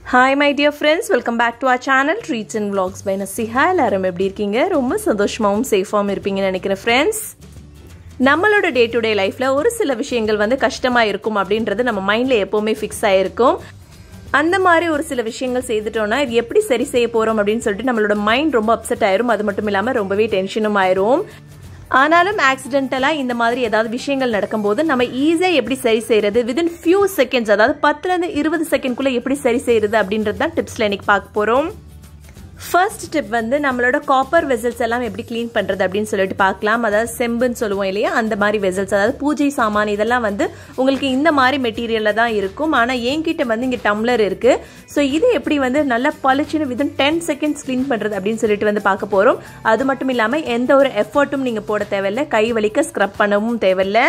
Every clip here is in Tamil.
hi my dear friends welcome back to our channel treats and vlogs by Nasiha எல்லாரும் எப்படி இருக்கீங்க ரொம்ப சந்தோஷமாகவும் சேஃபாகவும் இருப்பீங்கன்னு நினைக்கிறேன் ஃப்ரெண்ட்ஸ் நம்மளோட டே டு டே லைஃப்பில் ஒரு சில விஷயங்கள் வந்து கஷ்டமாக இருக்கும் அப்படின்றது நம்ம மைண்டில் எப்போவுமே ஃபிக்ஸ் ஆகிருக்கும் அந்த மாதிரி ஒரு சில விஷயங்கள் செய்துட்டோம்னா இது எப்படி சரி செய்ய போகிறோம் அப்படின்னு சொல்லிட்டு நம்மளோட மைண்ட் ரொம்ப அப்செட் ஆயிரும் அது மட்டும் இல்லாமல் ரொம்பவே டென்ஷனும் ஆயிரும் ஆனாலும் ஆக்சிடென்டலாக இந்த மாதிரி ஏதாவது விஷயங்கள் நடக்கும்போது நம்ம ஈஸியாக எப்படி சரி செய்கிறது வித்தின் ஃபியூ செகண்ட்ஸ் அதாவது பத்துலேருந்து இருபது செகண்ட்குள்ளே எப்படி சரி செய்கிறது அப்படின்றது தான் டிப்ஸில் இன்னைக்கு பார்க்க போகிறோம் ஃபர்ஸ்ட் டிப் வந்து நம்மளோட காப்பர் வெசல்ஸ் எல்லாம் எப்படி க்ளீன் பண்ணுறது அப்படின்னு சொல்லிட்டு பார்க்கலாம் அதாவது செம்புன்னு சொல்லுவோம் இல்லையா அந்த மாதிரி வெசல்ஸ் அதாவது பூஜை சாமான் இதெல்லாம் வந்து உங்களுக்கு இந்த மாதிரி மெட்டீரியலில் தான் இருக்கும் ஆனால் என்கிட்ட வந்து இங்கே டம்ளர் இருக்குது ஸோ இது எப்படி வந்து நல்லா பளிச்சுன்னு வித்தின் டென் செகண்ட்ஸ் க்ளீன் பண்ணுறது அப்படின்னு சொல்லிட்டு வந்து பார்க்க போகிறோம் அது மட்டும் இல்லாமல் எந்த ஒரு எஃபர்ட்டும் நீங்கள் போட தேவையில்லை கை வலிக்க ஸ்க்ரப் பண்ணவும் தேவையில்லை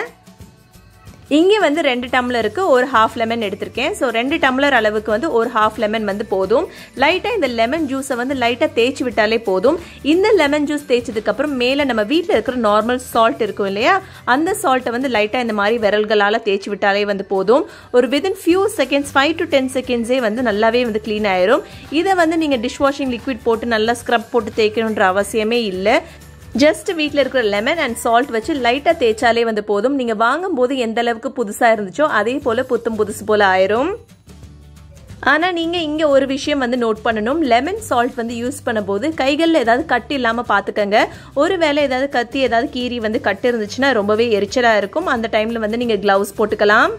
இங்கே வந்து ரெண்டு டம்ளருக்கு ஒரு ஹாஃப் லெமன் எடுத்திருக்கேன் ஸோ ரெண்டு டம்ளர் அளவுக்கு வந்து ஒரு ஹாஃப் லெமன் வந்து போதும் லைட்டாக இந்த லெமன் ஜூஸை வந்து லைட்டாக தேய்ச்சி விட்டாலே போதும் இந்த லெமன் ஜூஸ் தேய்ச்சதுக்கப்புறம் மேலே நம்ம வீட்டில் இருக்கிற நார்மல் சால்ட் இருக்கும் இல்லையா அந்த சால்ட்டை வந்து லைட்டாக இந்த மாதிரி விரல்களால் தேய்ச்சி விட்டாலே வந்து போதும் ஒரு within few seconds five to ten செகண்ட்ஸே வந்து நல்லாவே வந்து க்ளீன் ஆயிரும் இதை வந்து நீங்கள் டிஷ் வாஷிங் லிக்விட் போட்டு நல்லா ஸ்க்ரப் போட்டு தேய்க்கணுன்ற அவசியமே இல்லை ஜஸ்ட் வீட்டில் இருக்கிற லெமன் அண்ட் சால்ட் வச்சு லைட்டாக தேய்ச்சாலே வந்து போதும் நீங்கள் வாங்கும்போது எந்த அளவுக்கு புதுசாக இருந்துச்சோ அதே போல் புத்தும் புதுசு போல் ஆயிரும் ஆனால் நீங்கள் இங்கே ஒரு விஷயம் வந்து நோட் பண்ணணும் லெமன் சால்ட் வந்து யூஸ் பண்ணும்போது கைகளில் ஏதாவது கட்டு இல்லாமல் பார்த்துக்கங்க ஒரு வேளை ஏதாவது கத்தி ஏதாவது கீரி வந்து கட்டு இருந்துச்சுன்னா ரொம்பவே எரிச்சலாக இருக்கும் அந்த டைமில் வந்து நீங்கள் க்ளவுஸ் போட்டுக்கலாம்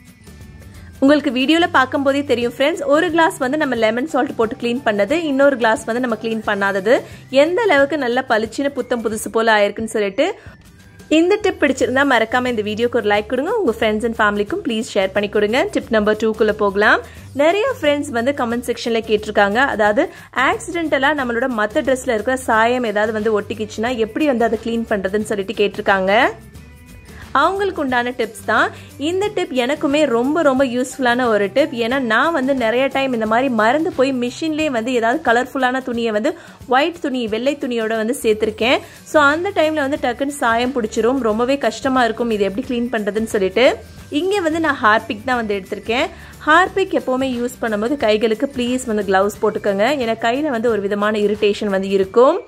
உங்களுக்கு வீடியோவில் பார்க்கும்போதே தெரியும் ஃப்ரெண்ட்ஸ் ஒரு கிளாஸ் வந்து நம்ம லெமன் சால்ட் போட்டு க்ளீன் பண்ணது இன்னொரு கிளாஸ் வந்து நம்ம க்ளீன் பண்ணாதது எந்த அளவுக்கு நல்லா பளிச்சுன்னு புத்தம் புதுசு போல் ஆயிருக்குன்னு சொல்லிட்டு இந்த டிப் பிடிச்சிருந்தா மறக்காம இந்த வீடியோக்கு ஒரு லைக் கொடுங்க உங்க ஃப்ரெண்ட்ஸ் அண்ட் ஃபேமிலிக்கும் ப்ளீஸ் ஷேர் பண்ணி கொடுங்க டிப் நம்பர் டூக்குள்ள போகலாம் நிறைய ஃப்ரெண்ட்ஸ் வந்து கமெண்ட் செக்ஷன்ல கேட்டிருக்காங்க அதாவது ஆக்சிடென்டலா நம்மளோட மற்ற ட்ரெஸ்ல இருக்கிற சாயம் ஏதாவது வந்து ஒட்டிக்கிச்சுன்னா எப்படி வந்து அதை க்ளீன் பண்றதுன்னு சொல்லிட்டு கேட்டிருக்காங்க அவங்களுக்கு உண்டான டிப்ஸ் தான் இந்த டிப் எனக்குமே ரொம்ப ரொம்ப யூஸ்ஃபுல்லான ஒரு டிப் ஏன்னா நான் வந்து நிறைய டைம் இந்த மாதிரி மறந்து போய் மிஷின்லேயே வந்து ஏதாவது கலர்ஃபுல்லான துணியை வந்து ஒயிட் துணி வெள்ளை துணியோட வந்து சேர்த்துருக்கேன் ஸோ அந்த டைமில் வந்து டக்குன்னு சாயம் பிடிச்சிரும் ரொம்பவே கஷ்டமாக இருக்கும் இது எப்படி க்ளீன் பண்ணுறதுன்னு சொல்லிட்டு இங்கே வந்து நான் ஹார்பிக் தான் வந்து எடுத்திருக்கேன் ஹார்பிக் எப்போவுமே யூஸ் பண்ணும்போது கைகளுக்கு ப்ளீஸ் வந்து க்ளவுஸ் போட்டுக்கோங்க ஏன்னா கையில் வந்து ஒரு விதமான இரிட்டேஷன் வந்து இருக்கும்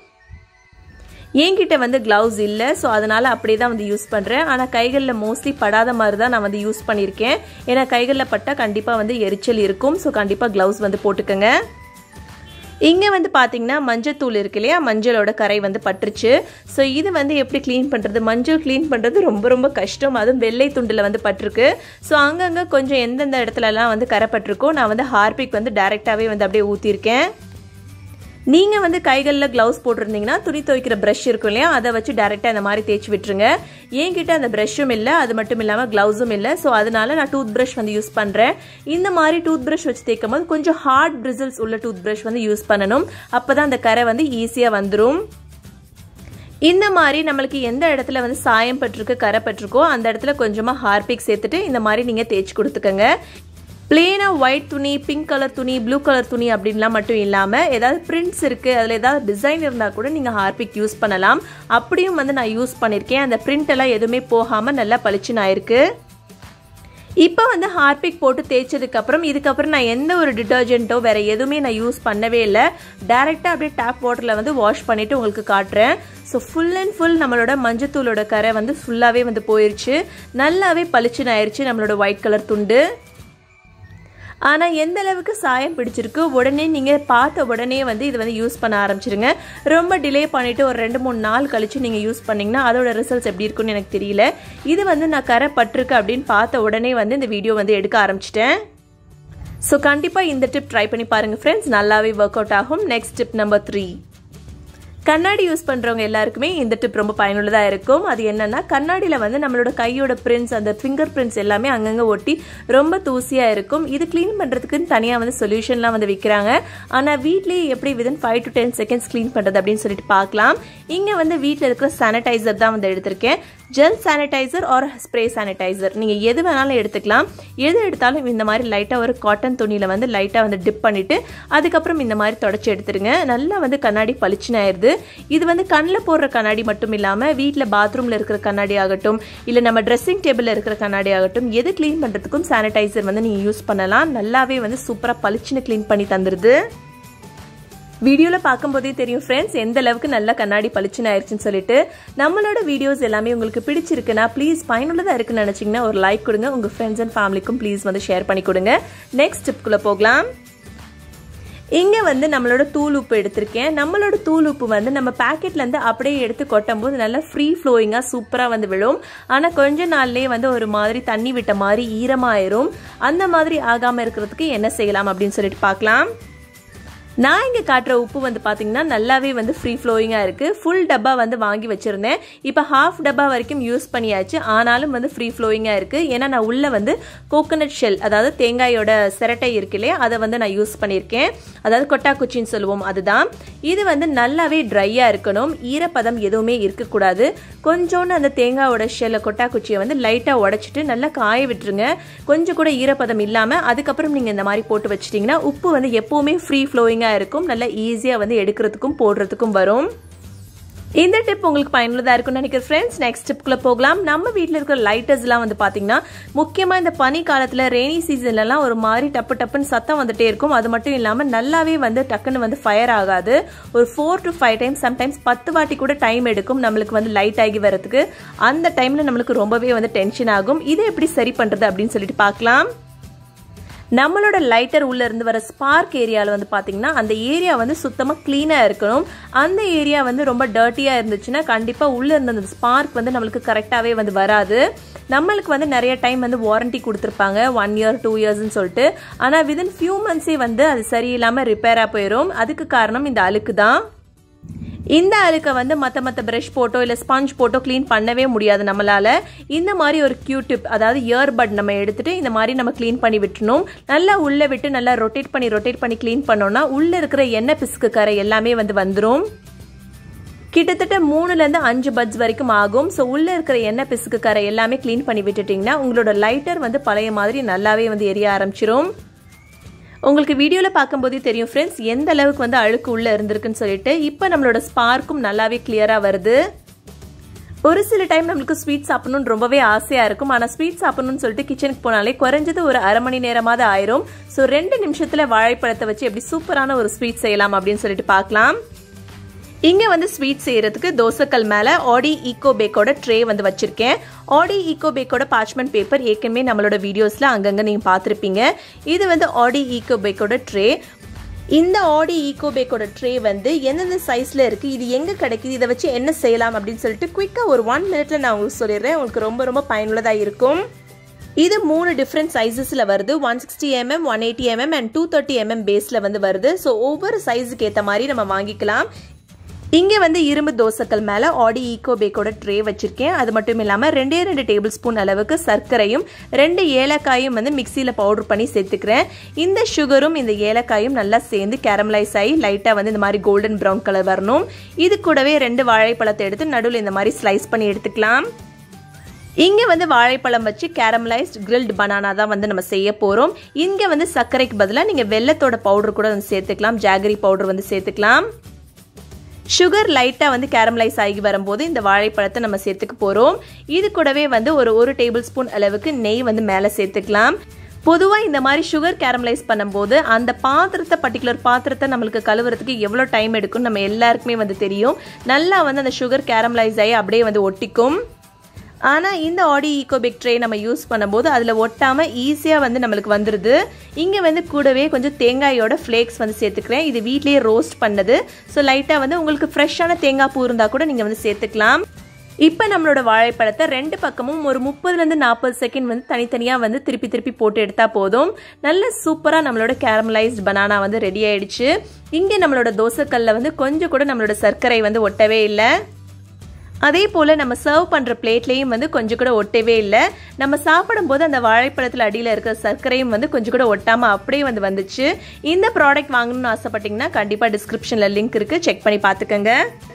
என்கிட்ட வந்து க்ளவுஸ் இல்லை ஸோ அதனால் அப்படியே தான் வந்து யூஸ் பண்ணுறேன் ஆனால் கைகளில் மோஸ்ட்லி படாத மாதிரி தான் நான் வந்து யூஸ் பண்ணியிருக்கேன் ஏன்னா கைகளில் பட்டால் கண்டிப்பாக வந்து எரிச்சல் இருக்கும் ஸோ கண்டிப்பாக க்ளவுஸ் வந்து போட்டுக்கோங்க இங்கே வந்து பார்த்தீங்கன்னா மஞ்சத்தூள் இருக்கு இல்லையா மஞ்சளோட கரை வந்து பட்டுருச்சு ஸோ இது வந்து எப்படி க்ளீன் பண்ணுறது மஞ்சள் க்ளீன் பண்ணுறது ரொம்ப ரொம்ப கஷ்டம் அதுவும் வெள்ளை துண்டில் வந்து பட்டிருக்கு ஸோ அங்கங்கே கொஞ்சம் எந்தெந்த இடத்துலலாம் வந்து கரை பட்டிருக்கோ நான் வந்து ஹார்பிக் வந்து டைரெக்டாகவே வந்து அப்படியே ஊற்றிருக்கேன் நீங்கள் வந்து கைகளில் க்ளவுஸ் போட்டிருந்தீங்கன்னா துணி துவைக்கிற ப்ரஷ் இருக்கும் இல்லையா அதை வச்சு டேரெக்டாக இந்த மாதிரி தேய்ச்சி விட்டுருங்க என்கிட்ட அந்த ப்ரஷ்ஷும் இல்லை அது மட்டும் இல்லாமல் க்ளவுஸும் இல்லை ஸோ அதனால நான் டூத் ப்ரஷ் வந்து யூஸ் பண்ணுறேன் இந்த மாதிரி டூத் ப்ரஷ் வச்சு தேய்க்கும் போது கொஞ்சம் ஹார்ட் பிரிசில்ஸ் உள்ள டூத் ப்ரஷ் வந்து யூஸ் பண்ணணும் அப்போ தான் அந்த கரை வந்து ஈஸியாக வந்துடும் இந்த மாதிரி நம்மளுக்கு எந்த இடத்துல வந்து சாயம் பட்டிருக்கு கரை பட்டிருக்கோ அந்த இடத்துல கொஞ்சமாக ஹார்பிக் சேர்த்துட்டு இந்த மாதிரி நீங்கள் தேய்ச்சி கொடுத்துக்கோங்க பிளெயினாக ஒயிட் துணி பிங்க் கலர் துணி ப்ளூ கலர் துணி அப்படின்லாம் மட்டும் இல்லாமல் ஏதாவது பிரிண்ட்ஸ் இருக்குது அதில் ஏதாவது டிசைன் இருந்தால் கூட நீங்கள் ஹார்பிக் யூஸ் பண்ணலாம் அப்படியும் வந்து நான் யூஸ் பண்ணியிருக்கேன் அந்த பிரிண்ட் எல்லாம் எதுவுமே போகாமல் நல்லா பளிச்சுன்னு ஆயிருக்கு இப்போ வந்து ஹார்பிக் போட்டு தேய்ச்சதுக்கப்புறம் இதுக்கப்புறம் நான் எந்த ஒரு டிட்டர்ஜென்ட்டோ வேறு எதுவுமே நான் யூஸ் பண்ணவே இல்லை டேரெக்டாக அப்படியே டேப் வாட்டரில் வந்து வாஷ் பண்ணிவிட்டு உங்களுக்கு காட்டுறேன் ஸோ ஃபுல் அண்ட் ஃபுல் நம்மளோட மஞ்சத்தூளோட கரை வந்து ஃபுல்லாகவே வந்து போயிடுச்சு நல்லாவே பளிச்சுன்னு ஆயிடுச்சு நம்மளோட ஒயிட் கலர் துண்டு ஆனால் எந்த அளவுக்கு சாயம் பிடிச்சிருக்கு உடனே நீங்கள் பார்த்த உடனே வந்து இது வந்து யூஸ் பண்ண ஆரம்பிச்சிருங்க ரொம்ப டிலே பண்ணிவிட்டு ஒரு ரெண்டு மூணு நாள் கழித்து நீங்கள் யூஸ் பண்ணிங்கன்னா அதோட ரிசல்ட்ஸ் எப்படி இருக்குன்னு எனக்கு தெரியல இது வந்து நான் கரை பட்டிருக்கு அப்படின்னு பார்த்த உடனே வந்து இந்த வீடியோ வந்து எடுக்க ஆரம்பிச்சிட்டேன் ஸோ கண்டிப்பாக இந்த டிப் ட்ரை பண்ணி பாருங்கள் ஃப்ரெண்ட்ஸ் நல்லாவே ஒர்க் அவுட் ஆகும் நெக்ஸ்ட் டிப் நம்பர் த்ரீ கண்ணாடி யூஸ் பண்ணுறவங்க எல்லாருக்குமே இந்த டிப் ரொம்ப பயனுள்ளதாக இருக்கும் அது என்னன்னா கண்ணாடியில் வந்து நம்மளோட கையோட பிரிண்ட்ஸ் அந்த ஃபிங்கர் பிரிண்ட்ஸ் எல்லாமே அங்கங்கே ஒட்டி ரொம்ப தூசியாக இருக்கும் இது க்ளீன் பண்ணுறதுக்குன்னு தனியாக வந்து சொல்யூஷன்லாம் வந்து விற்கிறாங்க ஆனால் வீட்லேயே எப்படி within five to ten seconds clean பண்ணுறது அப்படின்னு சொல்லிட்டு பார்க்கலாம் இங்கே வந்து வீட்டில் இருக்கிற சானிடைசர் தான் வந்து எடுத்திருக்கேன் gel sanitizer or spray sanitizer நீங்கள் எது வேணாலும் எடுத்துக்கலாம் எது எடுத்தாலும் இந்த மாதிரி லைட்டாக ஒரு காட்டன் துணியில் வந்து லைட்டாக வந்து டிப் பண்ணிவிட்டு அதுக்கப்புறம் இந்த மாதிரி தொடச்சி எடுத்துருங்க நல்லா வந்து கண்ணாடி பளிச்சுன்னு ஆயிடுது இது வந்து கண்ணில் போடுற கண்ணாடி மட்டும் இல்லாமல் வீட்டில் பாத்ரூமில் இருக்கிற கண்ணாடி ஆகட்டும் இல்லை நம்ம ட்ரெஸ்ஸிங் டேபிளில் இருக்கிற கண்ணாடி ஆகட்டும் எது க்ளீன் பண்ணுறதுக்கும் சானிடைசர் வந்து நீங்கள் யூஸ் பண்ணலாம் நல்லாவே வந்து சூப்பராக பளிச்சுன்னு க்ளீன் பண்ணி தந்துடுது வீடியோவில் பார்க்கும்போதே தெரியும் ஃப்ரெண்ட்ஸ் எந்த அளவுக்கு நல்லா கண்ணாடி பளிச்சுன்னு ஆயிடுச்சுன்னு சொல்லிட்டு நம்மளோட வீடியோஸ் எல்லாமே உங்களுக்கு பிடிச்சிருக்குன்னா ப்ளீஸ் பயனுள்ளதாக இருக்குன்னு நினச்சிங்கன்னா ஒரு லைக் கொடுங்க உங்கள் ஃப்ரெண்ட்ஸ் அண்ட் ஃபேமிலிக்கும் ப்ளீஸ் வந்து ஷேர் பண்ணி கொடுங்க நெக்ஸ்ட் டிப்குள்ளே போகலாம் இங்கே வந்து நம்மளோட தூள் உப்பு எடுத்திருக்கேன் நம்மளோட தூள் உப்பு வந்து நம்ம பேக்கெட்லேருந்து அப்படியே எடுத்து கொட்டும் போது நல்லா ஃப்ரீ ஃப்ளோயிங்காக சூப்பராக வந்து விழும் ஆனால் கொஞ்ச நாள்லேயே வந்து ஒரு மாதிரி தண்ணி விட்ட மாதிரி ஈரமாயிரும் அந்த மாதிரி ஆகாமல் இருக்கிறதுக்கு என்ன செய்யலாம் அப்படின்னு சொல்லிட்டு பார்க்கலாம் நான் இங்கே காட்டுற உப்பு வந்து பார்த்தீங்கன்னா நல்லாவே வந்து ஃப்ரீ ஃப்ளோயிங்காக இருக்குது ஃபுல் டப்பா வந்து வாங்கி வச்சுருந்தேன் இப்போ ஹாஃப் டப்பா வரைக்கும் யூஸ் பண்ணியாச்சு ஆனாலும் வந்து ஃப்ரீ ஃப்ளோயிங்காக இருக்குது ஏன்னா நான் உள்ளே வந்து கோகோனட் ஷெல் அதாவது தேங்காயோட சிரட்டை இருக்கு இல்லையா அதை வந்து நான் யூஸ் பண்ணியிருக்கேன் அதாவது கொட்டாக்குச்சின்னு சொல்லுவோம் அதுதான் இது வந்து நல்லாவே ட்ரையாக இருக்கணும் ஈரப்பதம் எதுவுமே இருக்கக்கூடாது கொஞ்சோண்டு அந்த தேங்காயோட ஷெல்லை கொட்டாக்குச்சியை வந்து லைட்டாக உடச்சிட்டு நல்லா காய விட்டுருங்க கொஞ்சம் கூட ஈரப்பதம் இல்லாமல் அதுக்கப்புறம் நீங்கள் இந்த மாதிரி போட்டு வச்சிட்டிங்கன்னா உப்பு வந்து எப்போவுமே ஃப்ரீ ஃப்ளோயிங்காக இருக்கும் நல்லா ஈஸியாக வந்து எடுக்கிறதுக்கும் போடுறதுக்கும் வரும் இந்த டிப் உங்களுக்கு பயனுள்ளதாக இருக்கும்னு நினைக்கிற ஃப்ரெண்ட்ஸ் நெக்ஸ்ட் டிப்குள்ளே போகலாம் நம்ம வீட்டில் இருக்கிற லைட்டர்ஸ்லாம் வந்து பார்த்தீங்கன்னா முக்கியமாக இந்த பனி காலத்தில் ரெய்னி சீசன்லலாம் ஒரு மாதிரி டப்பு டப்புன்னு சத்தம் வந்துட்டே இருக்கும் அது மட்டும் இல்லாமல் நல்லாவே வந்து டக்குன்னு வந்து ஃபயர் ஆகாது ஒரு four to five times sometimes பத்து வாட்டி கூட டைம் எடுக்கும் நம்மளுக்கு வந்து லைட் ஆகி வரதுக்கு அந்த டைமில் நம்மளுக்கு ரொம்பவே வந்து டென்ஷன் ஆகும் இதை எப்படி சரி பண்ணுறது அப்படின்னு சொல்லிட்டு பார்க்கலாம் நம்மளோட லைட்டர் உள்ள இருந்து வர ஸ்பார்க் ஏரியாவில் வந்து பார்த்தீங்கன்னா அந்த ஏரியா வந்து சுத்தமாக க்ளீனாக இருக்கணும் அந்த ஏரியா வந்து ரொம்ப டர்ட்டியாக இருந்துச்சுன்னா கண்டிப்பாக உள்ளே இருந்த அந்த ஸ்பார்க் வந்து நம்மளுக்கு கரெக்டாகவே வந்து வராது நம்மளுக்கு வந்து நிறைய டைம் வந்து வாரண்டி கொடுத்துருப்பாங்க ஒன் இயர் டூ இயர்ஸ்னு சொல்லிட்டு ஆனால் விதின் ஃபியூ மந்த்ஸே வந்து அது சரியில்லாமல் ரிப்பேராக போயிடும் அதுக்கு காரணம் இந்த அழுக்கு தான் இந்த அழுக்கை வந்து மற்ற மற்ற ப்ரஷ் போட்டோ இல்லை ஸ்பஞ்ச் போட்டோ க்ளீன் பண்ணவே முடியாது நம்மளால இந்த மாதிரி ஒரு கியூ டிப் அதாவது இயர்பட் நம்ம எடுத்துட்டு இந்த மாதிரி நம்ம க்ளீன் பண்ணி விட்டுணும் நல்லா உள்ளே விட்டு நல்லா ரொட்டேட் பண்ணி ரொட்டேட் பண்ணி க்ளீன் பண்ணோம்னா உள்ளே இருக்கிற எண்ணெய் பிசுக்கு கரை எல்லாமே வந்து வந்துடும் கிட்டத்தட்ட மூணுலேருந்து அஞ்சு பட்ஸ் வரைக்கும் ஆகும் ஸோ உள்ளே இருக்கிற எண்ணெய் பிசுக்கு கரை எல்லாமே க்ளீன் பண்ணி விட்டுட்டிங்கன்னா உங்களோட லைட்டர் வந்து பழைய மாதிரி நல்லாவே வந்து எரிய ஆரம்பிச்சிரும் உங்களுக்கு வீடியோவில் பார்க்கும்போதே தெரியும் ஃப்ரெண்ட்ஸ் எந்த அளவுக்கு வந்து அழுக்கு உள்ளே இருந்திருக்குன்னு சொல்லிட்டு இப்போ நம்மளோட ஸ்பார்க்கும் நல்லாவே கிளியராக வருது ஒரு சில டைம் நம்மளுக்கு ஸ்வீட் சாப்பிடணும்னு ரொம்பவே ஆசையாக இருக்கும் ஆனால் ஸ்வீட் சாப்பிடணும்னு சொல்லிட்டு கிச்சனுக்கு போனாலே குறைஞ்சது ஒரு அரை மணி நேரமாவது ஆயிரும் ஸோ ரெண்டு நிமிஷத்தில் வாழைப்பழத்தை வச்சு எப்படி சூப்பரான ஒரு ஸ்வீட் செய்யலாம் அப்படின்னு சொல்லிட்டு பார்க்கலாம் இங்கே வந்து ஸ்வீட் செய்கிறதுக்கு தோசைக்கல் மேலே ஆடி ஈகோ பேக்கோட ட்ரே வந்து வச்சுருக்கேன் ஆடி ஈகோ பேக்கோட பார்ச்மெண்ட் பேப்பர் ஏற்கனவே நம்மளோட வீடியோஸில் அங்கங்கே நீங்கள் பார்த்துருப்பீங்க இது வந்து ஆடி ஈகோ பேக்கோட ட்ரே இந்த ஆடி ஈகோ பேக்கோட ட்ரே வந்து எந்தெந்த சைஸில் இருக்குது இது எங்கே கிடைக்குது இதை வச்சு என்ன செய்யலாம் அப்படின்னு சொல்லிட்டு குயிக்காக ஒரு ஒன் மினிட்ல நான் உங்களுக்கு சொல்லிடுறேன் உங்களுக்கு ரொம்ப ரொம்ப பயனுள்ளதாக இருக்கும் இது மூணு டிஃப்ரெண்ட் சைஸஸில் வருது one sixty mm one eighty mm and two thirty mm பேஸில் வந்து வருது ஸோ ஒவ்வொரு சைஸுக்கு ஏற்ற மாதிரி நம்ம வாங்கிக்கலாம் இங்கே வந்து இரும்பு தோசைக்கல் மேலே ஆடி ஈகோ பேக்கோட ட்ரே வச்சுருக்கேன் அது மட்டும் இல்லாமல் ரெண்டே ரெண்டு டேபிள் ஸ்பூன் அளவுக்கு சர்க்கரையும் ரெண்டு ஏலக்காயும் வந்து மிக்சியில் பவுடர் பண்ணி சேர்த்துக்கிறேன் இந்த சுகரும் இந்த ஏலக்காயும் நல்லா சேர்ந்து கேரமலைஸ் ஆகி லைட்டாக வந்து இந்த மாதிரி கோல்டன் ப்ரௌன் கலர் வரணும் இது கூடவே ரெண்டு வாழைப்பழத்தை எடுத்து நடுவில் இந்த மாதிரி ஸ்லைஸ் பண்ணி எடுத்துக்கலாம் இங்கே வந்து வாழைப்பழம் வச்சு கேரமலைஸ்ட் கிரில்டு பனானா தான் வந்து நம்ம செய்ய போகிறோம் இங்கே வந்து சர்க்கரைக்கு பதிலாக நீங்கள் வெள்ளத்தோட பவுடர் கூட வந்து சேர்த்துக்கலாம் ஜாகரி பவுடர் வந்து சேர்த்துக்கலாம் சுகர் லைட்டாக வந்து கேரமலைஸ் ஆகி வரும்போது இந்த வாழைப்பழத்தை நம்ம சேர்த்துக்க போகிறோம் இது கூடவே வந்து ஒரு ஒரு டேபிள் ஸ்பூன் அளவுக்கு நெய் வந்து மேலே சேர்த்துக்கலாம் பொதுவாக இந்த மாதிரி சுகர் கேரமலைஸ் பண்ணும்போது அந்த பாத்திரத்தை பர்டிகுலர் பாத்திரத்தை நம்மளுக்கு கழுவுறதுக்கு எவ்வளோ டைம் எடுக்கும் நம்ம எல்லாருக்குமே வந்து தெரியும் நல்லா வந்து அந்த சுகர் கேரமலைஸ் ஆகி அப்படியே வந்து ஒட்டிக்கும் ஆனால் இந்த ஆடி ஈகோபிக் ட்ரே நம்ம யூஸ் பண்ணும்போது அதில் ஒட்டாமல் ஈஸியாக வந்து நம்மளுக்கு வந்துடுது இங்கே வந்து கூடவே கொஞ்சம் தேங்காயோட ஃப்ளேக்ஸ் வந்து சேர்த்துக்கிறேன் இது வீட்லேயே ரோஸ்ட் பண்ணது ஸோ லைட்டாக வந்து உங்களுக்கு ஃப்ரெஷ்ஷான தேங்காய் பூ இருந்தால் கூட நீங்கள் வந்து சேர்த்துக்கலாம் இப்போ நம்மளோட வாழைப்பழத்தை ரெண்டு பக்கமும் ஒரு முப்பதுலேருந்து நாற்பது செகண்ட் வந்து தனித்தனியாக வந்து திருப்பி திருப்பி போட்டு எடுத்தால் போதும் நல்ல சூப்பராக நம்மளோட கேரமலைஸ்ட் பனானா வந்து ரெடி ஆயிடுச்சு இங்கே நம்மளோட தோசைக்கல்ல வந்து கொஞ்சம் கூட நம்மளோட சர்க்கரை வந்து ஒட்டவே இல்லை அதே போல் நம்ம சர்வ் பண்ணுற பிளேட்லேயும் வந்து கொஞ்சம் கூட ஒட்டவே இல்லை நம்ம சாப்பிடும்போது அந்த வாழைப்பழத்தில் அடியில் இருக்கிற சர்க்கரையும் வந்து கொஞ்சம் கூட ஒட்டாமல் அப்படியே வந்து வந்துச்சு இந்த ப்ராடக்ட் வாங்கணும்னு ஆசைப்பட்டீங்கன்னா கண்டிப்பாக டிஸ்கிரிப்ஷனில் லிங்க் இருக்குது செக் பண்ணி பார்த்துக்கோங்க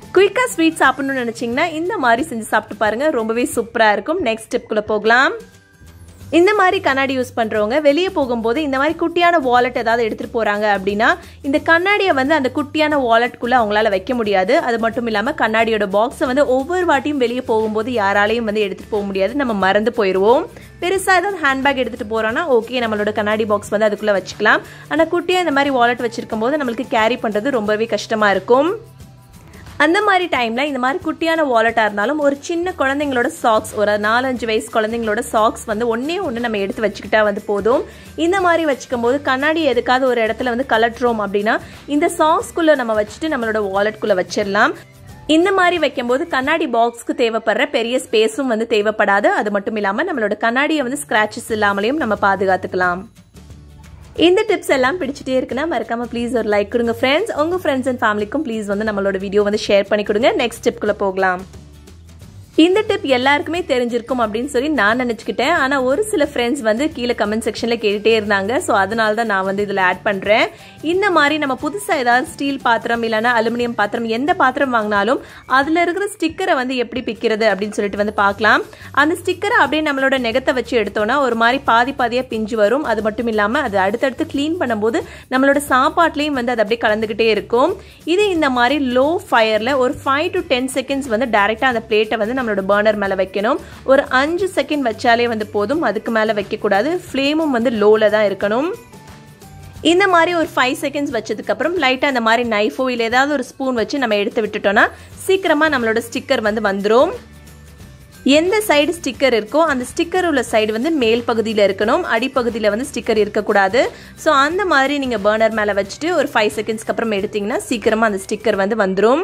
குயிக்காக ஸ்வீட் சாப்பிடணும்னு நினச்சிங்கன்னா இந்த மாதிரி செஞ்சு சாப்பிட்டு பாருங்கள் ரொம்பவே சூப்பராக இருக்கும் நெக்ஸ்ட் ஸ்டெப்குள்ளே போகலாம் இந்த மாதிரி கண்ணாடி யூஸ் பண்ணுறவங்க வெளியே போகும்போது இந்த மாதிரி குட்டியான வாலெட் ஏதாவது எடுத்துகிட்டு போகிறாங்க அப்படின்னா இந்த கண்ணாடியை வந்து அந்த குட்டியான வாலெட்குள்ளே அவங்களால வைக்க முடியாது அது மட்டும் இல்லாமல் கண்ணாடியோட பாக்ஸை வந்து ஒவ்வொரு வாட்டியும் வெளியே போகும்போது யாராலையும் வந்து எடுத்துகிட்டு போக முடியாது நம்ம மறந்து போயிடுவோம் பெருசாக ஏதாவது ஹேண்ட்பேக் எடுத்துகிட்டு போகிறோன்னா ஓகே நம்மளோட கண்ணாடி பாக்ஸ் வந்து அதுக்குள்ளே வச்சுக்கலாம் ஆனால் குட்டியாக இந்த மாதிரி வாலெட் வச்சுருக்கும் போது நம்மளுக்கு கேரி பண்ணுறது ரொம்பவே கஷ்டமாக இருக்கும் அந்த மாதிரி டைமில் இந்த மாதிரி குட்டியான வாலெட்டாக இருந்தாலும் ஒரு சின்ன குழந்தைங்களோட சாக்ஸ் ஒரு நாலஞ்சு வயசு குழந்தைங்களோட சாக்ஸ் வந்து ஒன்றே ஒன்று நம்ம எடுத்து வச்சுக்கிட்டா வந்து போதும் இந்த மாதிரி வச்சுக்கும் போது கண்ணாடி எதுக்காவது ஒரு இடத்துல வந்து கலட்டுறோம் அப்படின்னா இந்த சாக்ஸ்குள்ளே நம்ம வச்சுட்டு நம்மளோட வாலெட்குள்ளே வச்சிடலாம் இந்த மாதிரி வைக்கும்போது கண்ணாடி பாக்ஸ்க்கு தேவைப்படுற பெரிய ஸ்பேஸும் வந்து தேவைப்படாது அது மட்டும் இல்லாமல் நம்மளோட கண்ணாடியை வந்து ஸ்க்ராச்சஸ் இல்லாமலையும் நம்ம பாதுகாத்துக்கலாம் இந்த டிப்ஸ் எல்லாம் பிடிச்சிட்டே இருக்குன்னா மறக்காம ப்ளீஸ் ஒரு லைக் கொடுங்க ஃப்ரெண்ட்ஸ் உங்க ஃப்ரெண்ட்ஸ் அண்ட் ஃபேமிலிக்கும் ப்ளீஸ் வந்து நம்மளோட வீடியோ வந்து ஷேர் பண்ணி கொடுங்க நெக்ஸ்ட் டிப்குள்ள போகலாம் இந்த டிப் எல்லாருக்குமே தெரிஞ்சிருக்கும் அப்படின்னு சொல்லி நான் நினச்சிக்கிட்டேன் ஆனால் ஒரு சில ஃப்ரெண்ட்ஸ் வந்து கீழே கமெண்ட் செக்ஷனில் கேட்டுகிட்டே இருந்தாங்க ஸோ அதனால தான் நான் வந்து இதில் ஆட் பண்ணுறேன் இந்த மாதிரி நம்ம புதுசாக ஏதாவது ஸ்டீல் பாத்திரம் இல்லைனா அலுமினியம் பாத்திரம் எந்த பாத்திரம் வாங்கினாலும் அதில் இருக்கிற ஸ்டிக்கரை வந்து எப்படி பிக்கிறது அப்படின்னு சொல்லிட்டு வந்து பார்க்கலாம் அந்த ஸ்டிக்கரை அப்படியே நம்மளோட நெகத்தை வச்சு எடுத்தோம்னா ஒரு மாதிரி பாதி பாதியாக பிஞ்சு வரும் அது மட்டும் இல்லாமல் அது அடுத்தடுத்து க்ளீன் பண்ணும்போது நம்மளோட சாப்பாட்லேயும் வந்து அது அப்படியே கலந்துக்கிட்டே இருக்கும் இது இந்த மாதிரி லோ ஃபயரில் ஒரு ஃபைவ் டு டென் செகண்ட்ஸ் வந்து டேரெக்டாக அந்த பிளேட்டை வந்து நம்மளோட பர்னர் மேலே வைக்கணும் ஒரு அஞ்சு செகண்ட் வச்சாலே வந்து போதும் அதுக்கு மேலே வைக்கக்கூடாது ஃப்ளேமும் வந்து லோவில் தான் இருக்கணும் இந்த மாதிரி ஒரு ஃபைவ் செகண்ட்ஸ் வச்சதுக்கப்புறம் லைட்டாக அந்த மாதிரி நைஃபோ இல்லை ஏதாவது ஒரு ஸ்பூன் வச்சு நம்ம எடுத்து விட்டுட்டோம்னா சீக்கிரமாக நம்மளோட ஸ்டிக்கர் வந்து வந்துடும் எந்த சைடு ஸ்டிக்கர் இருக்கோ அந்த ஸ்டிக்கர் உள்ள சைடு வந்து மேல் பகுதியில் இருக்கணும் அடிப்பகுதியில் வந்து ஸ்டிக்கர் இருக்கக்கூடாது ஸோ அந்த மாதிரி நீங்கள் பர்னர் மேலே வச்சுட்டு ஒரு ஃபைவ் செகண்ட்ஸ்க்கு அப்புறம் எடுத்திங்கன்னா சீக்கிரமாக அந்த ஸ்டிக்கர் வந்து வந்துடும்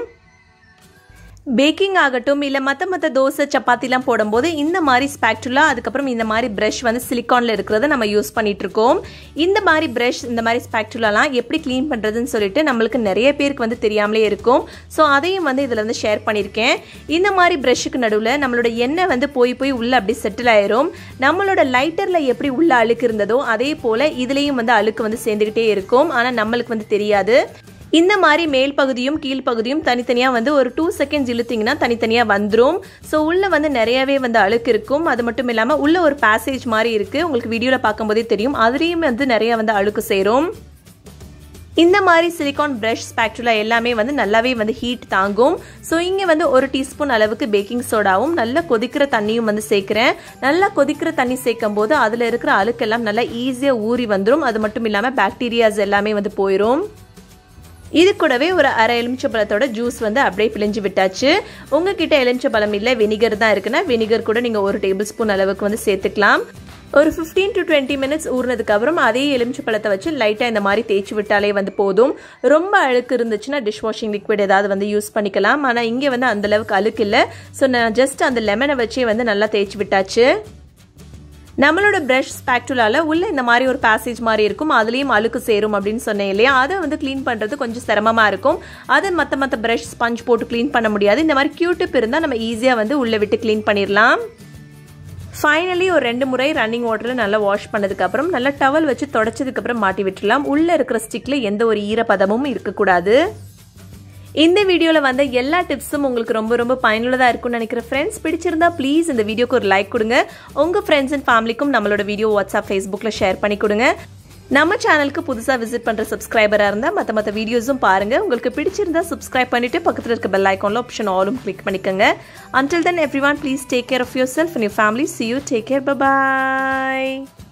பேக்கிங் ஆகட்டும் இல்லை மற்ற மற்ற தோசை சப்பாத்திலாம் போடும்போது இந்த மாதிரி ஸ்பேக்டுலா அதுக்கப்புறம் இந்த மாதிரி ப்ரஷ் வந்து சிலிக்கானில் இருக்கிறத நம்ம யூஸ் பண்ணிட்டு இருக்கோம் இந்த மாதிரி ப்ரஷ் இந்த மாதிரி ஸ்பேக்டுலாலாம் எப்படி க்ளீன் பண்ணுறதுன்னு சொல்லிட்டு நம்மளுக்கு நிறைய பேருக்கு வந்து தெரியாமலே இருக்கும் ஸோ அதையும் வந்து இதில் வந்து ஷேர் பண்ணியிருக்கேன் இந்த மாதிரி ப்ரஷ்ஷுக்கு நடுவில் நம்மளோட எண்ணெய் வந்து போய் போய் உள்ளே அப்படி செட்டில் ஆயிரும் நம்மளோட லைட்டரில் எப்படி உள்ள அழுக்கு இருந்ததோ அதே போல் இதுலேயும் வந்து அழுக்கு வந்து சேர்ந்துக்கிட்டே இருக்கும் ஆனால் நம்மளுக்கு வந்து தெரியாது இந்த மாதிரி மேல் பகுதியும் கீழ்ப்பகுதியும் தனித்தனியாக வந்து ஒரு டூ செகண்ட்ஸ் இழுத்திங்கன்னா தனித்தனியாக வந்துடும் ஸோ உள்ளே வந்து நிறையவே வந்து அழுக்கு இருக்கும் அது மட்டும் இல்லாமல் உள்ள ஒரு பேசேஜ் மாதிரி இருக்குது உங்களுக்கு வீடியோவில் பார்க்கும்போதே தெரியும் அதுலேயும் வந்து நிறைய வந்து அழுக்கு சேரும் இந்த மாதிரி சிலிகான் ப்ரஷ் ஸ்பேக்டுலா எல்லாமே வந்து நல்லாவே வந்து ஹீட் தாங்கும் ஸோ இங்கே வந்து ஒரு டீஸ்பூன் அளவுக்கு பேக்கிங் சோடாவும் நல்லா கொதிக்கிற தண்ணியும் வந்து சேர்க்குறேன் நல்லா கொதிக்கிற தண்ணி சேர்க்கும் போது அதில் இருக்கிற அழுக்கெல்லாம் நல்லா ஈஸியாக ஊறி வந்துடும் அது மட்டும் இல்லாமல் பாக்டீரியாஸ் எல்லாமே வந்து போயிடும் இது கூடவே ஒரு அரை எலுமிச்சப்பழத்தோட ஜூஸ் வந்து அப்படியே பிழிஞ்சு விட்டாச்சு உங்ககிட்ட எலுமிச்சப்பழம் இல்லை வினிகர் தான் இருக்குன்னா வினிகர் கூட நீங்கள் ஒரு டேபிள் ஸ்பூன் அளவுக்கு வந்து சேர்த்துக்கலாம் ஒரு ஃபிஃப்டீன் டு டுவெண்ட்டி மினிட்ஸ் ஊறினதுக்கு அப்புறம் அதே எலுமிச்சை பழத்தை வச்சு லைட்டாக இந்த மாதிரி தேய்ச்சி விட்டாலே வந்து போதும் ரொம்ப அழுக்கு இருந்துச்சுன்னா டிஷ் வாஷிங் லிக்விட் ஏதாவது வந்து யூஸ் பண்ணிக்கலாம் ஆனால் இங்கே வந்து அந்தளவுக்கு அழுக்கு இல்லை ஸோ நான் ஜஸ்ட் அந்த லெமனை வச்சே வந்து நல்லா தேய்ச்சி விட்டாச்சு நம்மளோட ப்ரஷ் ஸ்பேக்டுலால உள்ள இந்த மாதிரி ஒரு பேசேஜ் மாதிரி இருக்கும் அதுலேயும் அழுக்கு சேரும் அப்படின்னு சொன்னேன் இல்லையா அதை வந்து க்ளீன் பண்ணுறது கொஞ்சம் சிரமமாக இருக்கும் அதை மற்ற மற்ற ப்ரஷ் ஸ்பஞ்ச் போட்டு க்ளீன் பண்ண முடியாது இந்த மாதிரி கியூட்டிப் இருந்தால் நம்ம ஈஸியாக வந்து உள்ளே விட்டு க்ளீன் பண்ணிடலாம் ஃபைனலி ஒரு ரெண்டு முறை ரன்னிங் வாட்டரில் நல்லா வாஷ் பண்ணதுக்கப்புறம் நல்லா டவல் வச்சு தொடச்சதுக்கப்புறம் மாட்டி விட்டுடலாம் உள்ளே இருக்கிற ஸ்டிக்கில் எந்த ஒரு ஈரப்பதமும் இருக்கக்கூடாது இந்த வீடியோவில் வந்த எல்லா டிப்ஸும் உங்களுக்கு ரொம்ப ரொம்ப பயனுள்ளதாக இருக்கும்னு நினைக்கிற ஃப்ரெண்ட்ஸ் பிடிச்சிருந்தா ப்ளீஸ் இந்த வீடியோக்கு ஒரு லைக் கொடுங்க உங்கள் ஃப்ரெண்ட்ஸ் அண்ட் ஃபேமிலிக்கும் நம்மளோட வீடியோ வாட்ஸ்அப் ஃபேஸ்புக்கில் ஷேர் பண்ணி கொடுங்க நம்ம சேனலுக்கு புதுசாக விசிட் பண்ணுற சப்ஸ்கிரைபராக இருந்தால் மற்ற மற்ற வீடியோஸும் பாருங்கள் உங்களுக்கு பிடிச்சிருந்தா சப்ஸ்கிரைப் பண்ணிவிட்டு பக்கத்தில் இருக்க பெல் ஐக்கானில் ஆப்ஷன் ஆலும் கிளிக் பண்ணிக்கோங்க until then everyone please take care of yourself and your family see you take care bye